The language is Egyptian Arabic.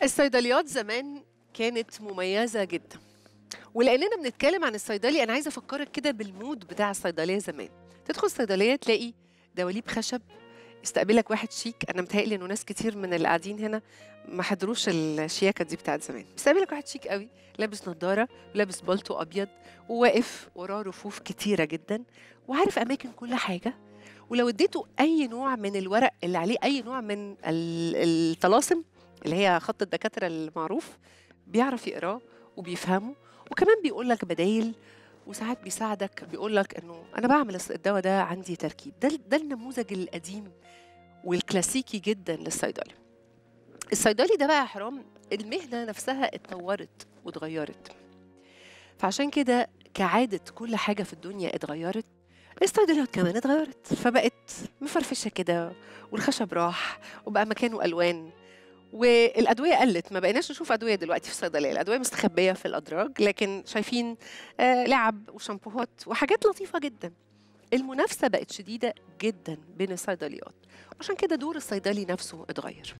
الصيدليات زمان كانت مميزة جدًا، ولأننا بنتكلم عن الصيدلي أنا عايزة أفكّرك كده بالmood بتاع الصيدلية زمان، تدخل الصيدلية تلاقي دواليب خشب، يستقبلك واحد شيك، أنا متهيأ لي إنه ناس كتير من اللي قاعدين هنا ما حضروش الشياكة دي بتاعة زمان، بيستقبلك واحد شيك أوي، لابس نضارة ولابس بالطو أبيض، وواقف وراه رفوف كتيرة جدًا، وعارف أماكن كل حاجة، ولو اديته أي نوع من الورق اللي عليه أي نوع من ال الطلاسم اللي هي خط الدكاترة المعروف، بيعرف يقراه وبيفهمه، وكمان بيقول لك بدايل، وساعات بيساعدك بيقول لك إنه أنا باعمل الص الدوا ده عندي تركيب، ده ال ده النموذج القديم والكلاسيكي جدًا للصيدلي. الصيدلي ده بقى يا حرام المهنة نفسها اتطوّرت واتغيّرت. فعشان كده كعادة كل حاجة في الدنيا اتغيّرت، الصيدليات كمان اتغيّرت، فبقت مفرفشة كده والخشب راح وبقى مكانه ألوان، والأدوية قلّت، ما بقيناش نشوف أدوية دلوقتي في الصيدلية، الأدوية مستخبية في الأدراج، لكن شايفين آآ لعب وشامبوهات وحاجات لطيفة جدًا. المنافسة بقت شديدة جدًا بين الصيدليات، وعشان كده دور الصيدلي نفسه اتغيّر.